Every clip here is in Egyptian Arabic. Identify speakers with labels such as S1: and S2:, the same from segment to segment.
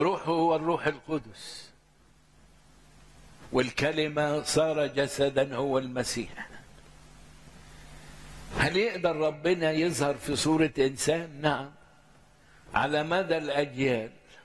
S1: روحه هو الروح القدس والكلمة صار جسدا هو المسيح هل يقدر ربنا يظهر في صورة إنسان؟ نعم على مدى الأجيال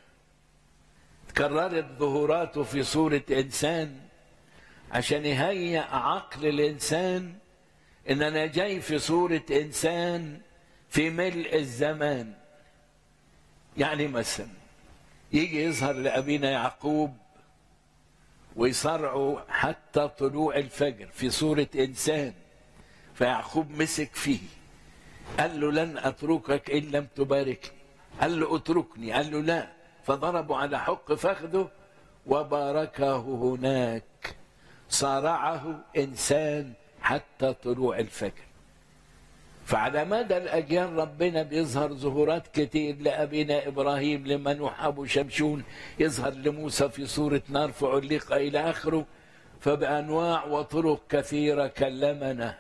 S1: تكررت ظهوراته في صورة إنسان عشان يهيئ عقل الإنسان إن أنا جاي في صورة إنسان في ملء الزمان يعني مثلا يجي يظهر لأبينا يعقوب ويصرعه حتى طلوع الفجر في صورة إنسان فيعقوب مسك فيه قال له لن أتركك إن لم تباركني قال له اتركني قال له لا فضربوا على حق فخذه وباركه هناك صارعه إنسان حتى طلوع الفجر فعلى مدى الأجيال ربنا بيظهر ظهورات كتير لأبينا إبراهيم لمنوح أبو شمشون يظهر لموسى في صورة نار فعلق إلى آخره فبأنواع وطرق كثيرة كلمنا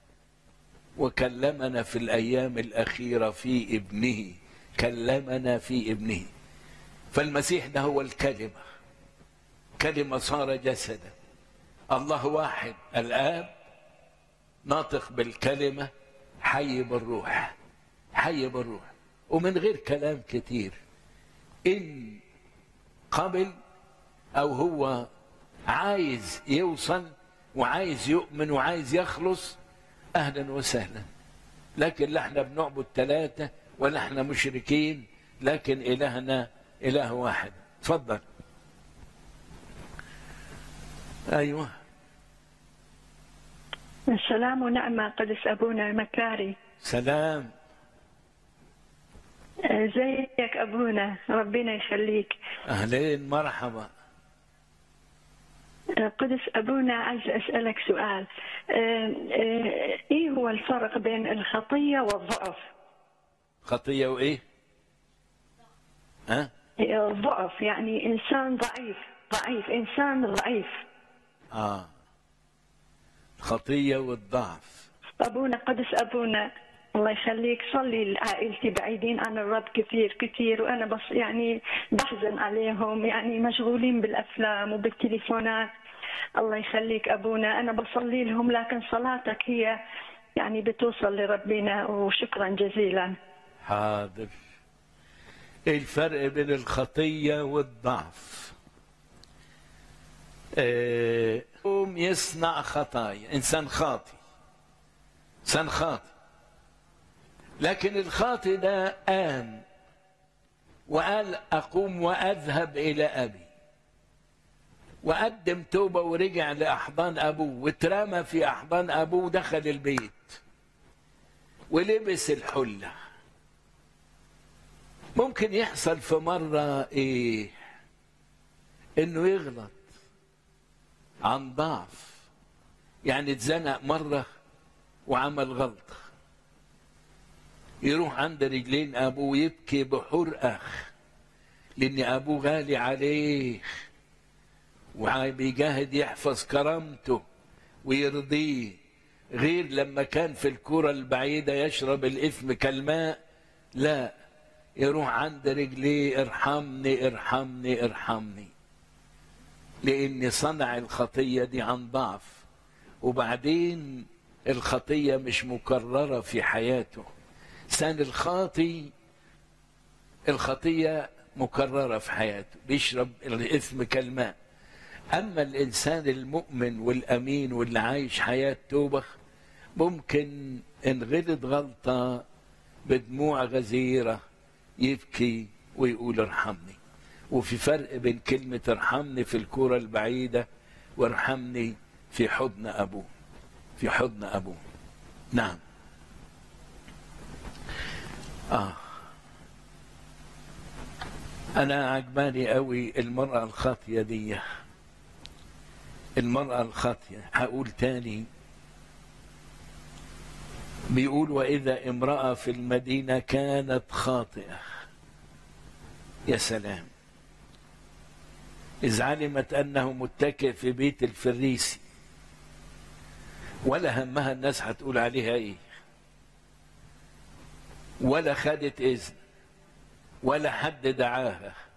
S1: وكلمنا في الأيام الأخيرة في ابنه كلمنا في ابنه فالمسيح ده هو الكلمة كلمة صار جسدا الله واحد الآب ناطق بالكلمة حي بالروح حي بالروح ومن غير كلام كتير إن قبل أو هو عايز يوصل وعايز يؤمن وعايز يخلص أهلا وسهلا لكن لا احنا بنعبد ثلاثة ولا احنا مشركين لكن إلهنا إله واحد تفضل أيوه
S2: السلام ونعمة قدس أبونا المكاري
S1: سلام
S2: ازيك أبونا ربنا يخليك
S1: أهلين مرحبا
S2: قدس أبونا عايز أسألك سؤال إيه هو الفرق بين الخطية والضعف
S1: خطية وإيه ها
S2: الضعف يعني إنسان ضعيف ضعيف إنسان ضعيف
S1: آه الخطية والضعف
S2: أبونا قدس أبونا الله يخليك صلي لعائلتي بعيدين عن الرب كثير كثير وأنا بس يعني بحزن عليهم يعني مشغولين بالأفلام وبالتليفونات الله يخليك أبونا أنا بصلي لهم لكن صلاتك هي يعني بتوصل لربنا وشكرا جزيلا
S1: حاضر ايه الفرق بين الخطية والضعف آه، يوم يصنع خطايا انسان خاطي انسان خاطي لكن الخاطي ده قام وقال اقوم واذهب الى ابي وقدم توبه ورجع لاحضان ابوه واترمى في احضان ابوه ودخل البيت ولبس الحله ممكن يحصل في مره ايه انه يغلط عن ضعف يعني اتزنق مرة وعمل غلطة يروح عند رجلين أبوه يبكي بحرقة لأن أبوه غالي عليه وبيجاهد يحفظ كرامته ويرضيه غير لما كان في الكرة البعيدة يشرب الإثم كالماء لا يروح عند رجليه ارحمني ارحمني ارحمني لأن صنع الخطية دي عن ضعف وبعدين الخطية مش مكررة في حياته سان الخاطي الخطية مكررة في حياته بيشرب الإثم كالماء أما الإنسان المؤمن والأمين واللي عايش حياة توبة ممكن إن غلط غلطة بدموع غزيرة يبكي ويقول ارحمني وفي فرق بين كلمة ارحمني في الكرة البعيدة وارحمني في حضن أبوه في حضن أبوه نعم آه أنا عجباني قوي المرأة الخاطية دي المرأة الخاطية هقول تاني بيقول وإذا امرأة في المدينة كانت خاطئة يا سلام إذ علمت أنه متكئ في بيت الفريسي ولا همها الناس هتقول عليها إيه ولا خدت إذن ولا حد دعاها